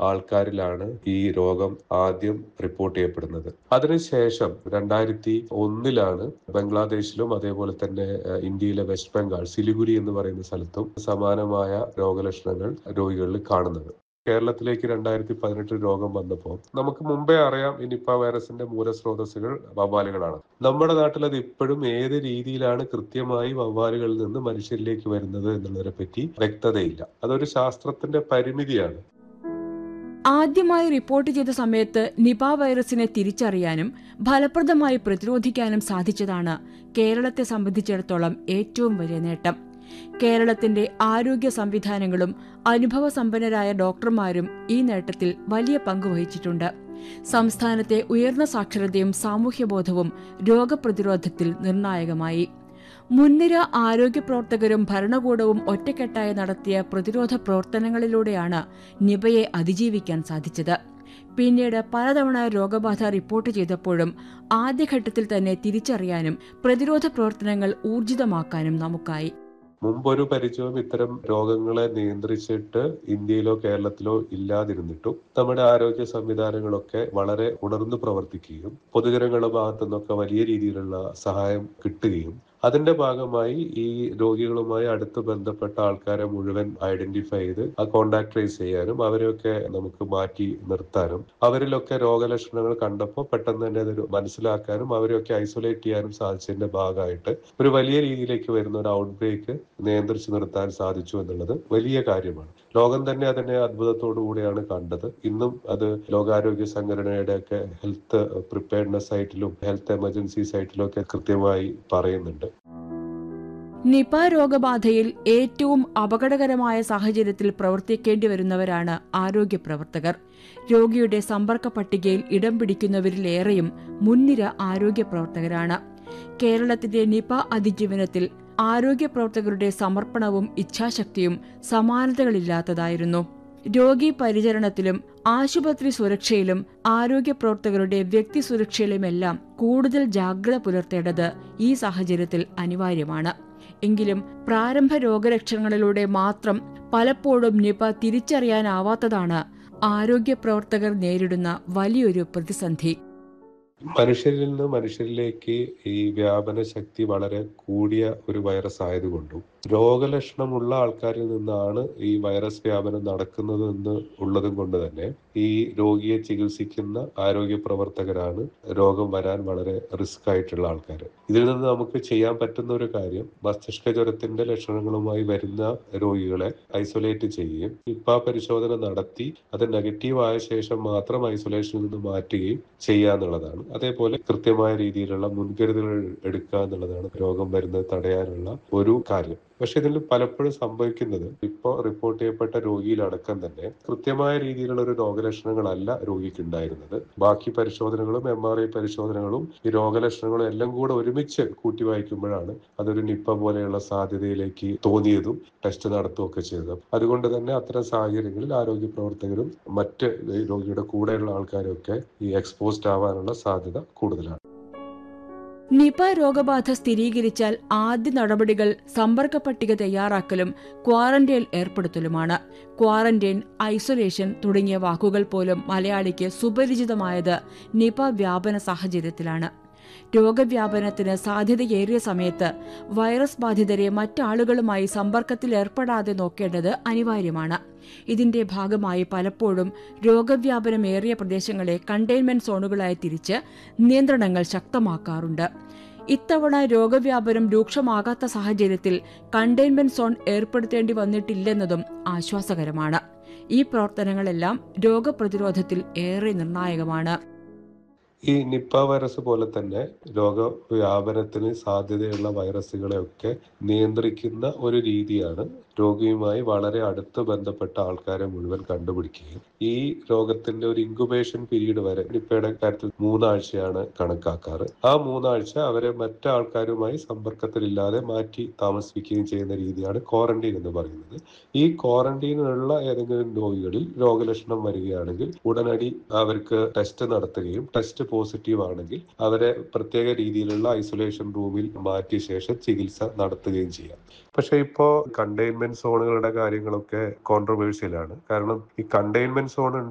ആൾക്കാരിലാണ് ഈ രോഗം ആദ്യം റിപ്പോർട്ട് ചെയ്യപ്പെടുന്നത് അതിനുശേഷം രണ്ടായിരത്തി ഒന്നിലാണ് ബംഗ്ലാദേശിലും അതേപോലെ തന്നെ ഏഹ്, ഇന്ത്യയിലെ വെസ്റ്റ് ബംഗാൾ സിലിഗുരി എന്ന് പറയുന്ന സ്ഥലത്തും സമാനമായ രോഗലക്ഷണങ്ങൾ രോഗികളിൽ കാണുന്നത് കേരളത്തിലേക്ക് രണ്ടായിരത്തി പതിനെട്ടിൽ രോഗം വന്നപ്പോൾ നമുക്ക് മുമ്പേ അറിയാം ഈ നിപ്പ വൈറസിന്റെ മൂലസ്രോതസ്സുകൾ വവ്വാലുകളാണ് നമ്മുടെ നാട്ടിൽ അത് ഇപ്പോഴും ഏത് രീതിയിലാണ് കൃത്യമായി വവ്വാലുകളിൽ നിന്ന് മനുഷ്യരിലേക്ക് വരുന്നത് എന്നുള്ളതിനെ പറ്റി വ്യക്തതയില്ല അതൊരു ശാസ്ത്രത്തിന്റെ പരിമിതിയാണ് ആദ്യമായി റിപ്പോർട്ട് ചെയ്ത സമയത്ത് നിപ വൈറസിനെ തിരിച്ചറിയാനും ഫലപ്രദമായി പ്രതിരോധിക്കാനും സാധിച്ചതാണ് കേരളത്തെ സംബന്ധിച്ചിടത്തോളം ഏറ്റവും വലിയ നേട്ടം കേരളത്തിന്റെ ആരോഗ്യ സംവിധാനങ്ങളും അനുഭവസമ്പന്നരായ ഡോക്ടർമാരും ഈ നേട്ടത്തിൽ വലിയ പങ്ക് വഹിച്ചിട്ടുണ്ട് സംസ്ഥാനത്തെ ഉയർന്ന സാക്ഷരതയും സാമൂഹ്യബോധവും രോഗപ്രതിരോധത്തിൽ നിർണായകമായി മുൻനിര ആരോഗ്യ പ്രവർത്തകരും ഭരണകൂടവും ഒറ്റക്കെട്ടായി നടത്തിയ പ്രതിരോധ പ്രവർത്തനങ്ങളിലൂടെയാണ് നിപയെ അതിജീവിക്കാൻ സാധിച്ചത് പിന്നീട് പലതവണ രോഗബാധ റിപ്പോർട്ട് ചെയ്തപ്പോഴും ആദ്യഘട്ടത്തിൽ തന്നെ തിരിച്ചറിയാനും പ്രതിരോധ പ്രവർത്തനങ്ങൾ ഊർജിതമാക്കാനും നമുക്കായി മുമ്പൊരു പരിചയവും ഇത്തരം രോഗങ്ങളെ നിയന്ത്രിച്ചിട്ട് ഇന്ത്യയിലോ കേരളത്തിലോ ഇല്ലാതിരുന്നിട്ടും നമ്മുടെ ആരോഗ്യ സംവിധാനങ്ങളൊക്കെ വളരെ ഉണർന്നു പ്രവർത്തിക്കുകയും പൊതുജനങ്ങളുടെ ഭാഗത്തു നിന്നൊക്കെ വലിയ രീതിയിലുള്ള സഹായം കിട്ടുകയും അതിന്റെ ഭാഗമായി ഈ രോഗികളുമായി അടുത്ത് ബന്ധപ്പെട്ട ആൾക്കാരെ മുഴുവൻ ഐഡന്റിഫൈ ചെയ്ത് ആ കോണ്ടാക്ട് ട്രേസ് ചെയ്യാനും അവരെയൊക്കെ നമുക്ക് മാറ്റി നിർത്താനും അവരിലൊക്കെ രോഗലക്ഷണങ്ങൾ കണ്ടപ്പോൾ പെട്ടെന്ന് തന്നെ അതൊരു മനസ്സിലാക്കാനും അവരെയൊക്കെ ഐസൊലേറ്റ് ചെയ്യാനും സാധിച്ചതിന്റെ ഭാഗമായിട്ട് ഒരു വലിയ രീതിയിലേക്ക് വരുന്ന ഒരു ഔട്ട് ബ്രേക്ക് നിയന്ത്രിച്ചു നിർത്താൻ സാധിച്ചു എന്നുള്ളത് വലിയ കാര്യമാണ് ലോകം തന്നെ അതിനെ അത്ഭുതത്തോടു കൂടിയാണ് കണ്ടത് ഇന്നും അത് ലോകാരോഗ്യ സംഘടനയുടെ ഒക്കെ ഹെൽത്ത് പ്രിപ്പയർനെസ് സൈറ്റിലും ഹെൽത്ത് എമർജൻസി സൈറ്റിലും ഒക്കെ കൃത്യമായി പറയുന്നുണ്ട് നിപ രോഗബാധയിൽ ഏറ്റവും അപകടകരമായ സാഹചര്യത്തിൽ പ്രവർത്തിക്കേണ്ടി വരുന്നവരാണ് ആരോഗ്യ പ്രവർത്തകർ രോഗിയുടെ സമ്പർക്ക പട്ടികയിൽ ഇടം പിടിക്കുന്നവരിലേറെയും മുൻനിര ആരോഗ്യ പ്രവർത്തകരാണ് കേരളത്തിന്റെ നിപ അതിജീവനത്തിൽ ആരോഗ്യ പ്രവർത്തകരുടെ സമർപ്പണവും ഇച്ഛാശക്തിയും സമാനതകളില്ലാത്തതായിരുന്നു രോഗി പരിചരണത്തിലും ആശുപത്രി സുരക്ഷയിലും ആരോഗ്യ പ്രവർത്തകരുടെ വ്യക്തി സുരക്ഷയിലുമെല്ലാം കൂടുതൽ ജാഗ്രത പുലർത്തേണ്ടത് ഈ സാഹചര്യത്തിൽ അനിവാര്യമാണ് എങ്കിലും പ്രാരംഭ രോഗലക്ഷണങ്ങളിലൂടെ മാത്രം പലപ്പോഴും നിപ തിരിച്ചറിയാനാവാത്തതാണ് ആരോഗ്യ പ്രവർത്തകർ നേരിടുന്ന വലിയൊരു പ്രതിസന്ധി മനുഷ്യരിൽ നിന്ന് മനുഷ്യരിലേക്ക് ഈ വ്യാപന ശക്തി വളരെ കൂടിയ ഒരു വൈറസ് ആയതുകൊണ്ടും രോഗലക്ഷണമുള്ള ആൾക്കാരിൽ നിന്നാണ് ഈ വൈറസ് വ്യാപനം നടക്കുന്നത് എന്ന് ഉള്ളതും കൊണ്ട് തന്നെ ഈ രോഗിയെ ചികിത്സിക്കുന്ന ആരോഗ്യ പ്രവർത്തകരാണ് രോഗം വരാൻ വളരെ റിസ്ക് ആയിട്ടുള്ള ആൾക്കാർ ഇതിൽ നിന്ന് നമുക്ക് ചെയ്യാൻ പറ്റുന്ന ഒരു കാര്യം മസ്തിഷ്ക ജ്വരത്തിന്റെ ലക്ഷണങ്ങളുമായി വരുന്ന രോഗികളെ ഐസൊലേറ്റ് ചെയ്യുകയും നിപ്പ പരിശോധന നടത്തി അത് നെഗറ്റീവ് ആയ ശേഷം മാത്രം ഐസൊലേഷനിൽ നിന്ന് മാറ്റുകയും ചെയ്യുക എന്നുള്ളതാണ് അതേപോലെ കൃത്യമായ രീതിയിലുള്ള മുൻകരുതലുകൾ എടുക്കുക എന്നുള്ളതാണ് രോഗം വരുന്നത് തടയാനുള്ള ഒരു കാര്യം പക്ഷെ ഇതിൽ പലപ്പോഴും സംഭവിക്കുന്നത് ഇപ്പോൾ റിപ്പോർട്ട് ചെയ്യപ്പെട്ട രോഗിയിലടക്കം തന്നെ കൃത്യമായ രീതിയിലുള്ള ഒരു രോഗലക്ഷണങ്ങളല്ല രോഗിക്ക് ഉണ്ടായിരുന്നത് ബാക്കി പരിശോധനകളും എം ആർ ഐ പരിശോധനകളും ഈ രോഗലക്ഷണങ്ങളും എല്ലാം കൂടെ ഒരുമിച്ച് കൂട്ടി വായിക്കുമ്പോഴാണ് അതൊരു നിപ്പ പോലെയുള്ള സാധ്യതയിലേക്ക് തോന്നിയതും ടെസ്റ്റ് നടത്തുകയൊക്കെ ചെയ്തത് അതുകൊണ്ട് തന്നെ അത്തരം സാഹചര്യങ്ങളിൽ ആരോഗ്യ പ്രവർത്തകരും മറ്റ് ഈ രോഗിയുടെ കൂടെയുള്ള ആൾക്കാരും ഒക്കെ ഈ എക്സ്പോസ്ഡ് ആവാനുള്ള സാധ്യത കൂടുതലാണ് നിപ രോഗബാധ സ്ഥിരീകരിച്ചാൽ ആദ്യ നടപടികൾ സമ്പർക്ക പട്ടിക തയ്യാറാക്കലും ക്വാറന്റൈൻ ഏർപ്പെടുത്തലുമാണ് ക്വാറന്റൈൻ ഐസൊലേഷൻ തുടങ്ങിയ വാക്കുകൾ പോലും മലയാളിക്ക് സുപരിചിതമായത് നിപ വ്യാപന സാഹചര്യത്തിലാണ് രോഗവ്യാപനത്തിന് സാധ്യതയേറിയ സമയത്ത് വൈറസ് ബാധിതരെ മറ്റാളുകളുമായി സമ്പർക്കത്തിൽ ഏർപ്പെടാതെ നോക്കേണ്ടത് അനിവാര്യമാണ് ഇതിന്റെ ഭാഗമായി പലപ്പോഴും രോഗവ്യാപനമേറിയ പ്രദേശങ്ങളെ കണ്ടെയ്ൻമെന്റ് സോണുകളായി തിരിച്ച് നിയന്ത്രണങ്ങൾ ശക്തമാക്കാറുണ്ട് ഇത്തവണ രോഗവ്യാപനം രൂക്ഷമാകാത്ത സാഹചര്യത്തിൽ കണ്ടെയ്ൻമെന്റ് സോൺ ഏർപ്പെടുത്തേണ്ടി വന്നിട്ടില്ലെന്നതും ആശ്വാസകരമാണ് ഈ പ്രവർത്തനങ്ങളെല്ലാം രോഗപ്രതിരോധത്തിൽ ഏറെ നിർണായകമാണ് ഈ നിപ്പ വൈറസ് പോലെ തന്നെ രോഗവ്യാപനത്തിന് സാധ്യതയുള്ള വൈറസുകളെയൊക്കെ നിയന്ത്രിക്കുന്ന ഒരു രീതിയാണ് രോഗിയുമായി വളരെ അടുത്ത് ബന്ധപ്പെട്ട ആൾക്കാരെ മുഴുവൻ കണ്ടുപിടിക്കുകയും ഈ രോഗത്തിന്റെ ഒരു ഇൻക്യുബേഷൻ പീരീഡ് വരെ നിപ്പയുടെ കാര്യത്തിൽ മൂന്നാഴ്ചയാണ് കണക്കാക്കാറ് ആ മൂന്നാഴ്ച അവരെ മറ്റാൾക്കാരുമായി സമ്പർക്കത്തിലില്ലാതെ മാറ്റി താമസിപ്പിക്കുകയും ചെയ്യുന്ന രീതിയാണ് ക്വാറന്റൈൻ എന്ന് പറയുന്നത് ഈ ക്വാറന്റൈനിലുള്ള ഏതെങ്കിലും രോഗികളിൽ രോഗലക്ഷണം വരികയാണെങ്കിൽ ഉടനടി അവർക്ക് ടെസ്റ്റ് നടത്തുകയും ടെസ്റ്റ് പോസിറ്റീവ് ആണെങ്കിൽ അവരെ പ്രത്യേക രീതിയിലുള്ള ഐസൊലേഷൻ റൂമിൽ മാറ്റിയ ശേഷം ചികിത്സ നടത്തുകയും ചെയ്യാം പക്ഷെ ഇപ്പോ കണ്ടെയ്ൻമെന്റ് സോണുകളുടെ കാര്യങ്ങളൊക്കെ കോൺട്രവേഴ്സ്യലാണ് കാരണം ഈ കണ്ടെയ്ൻമെന്റ് സോൺ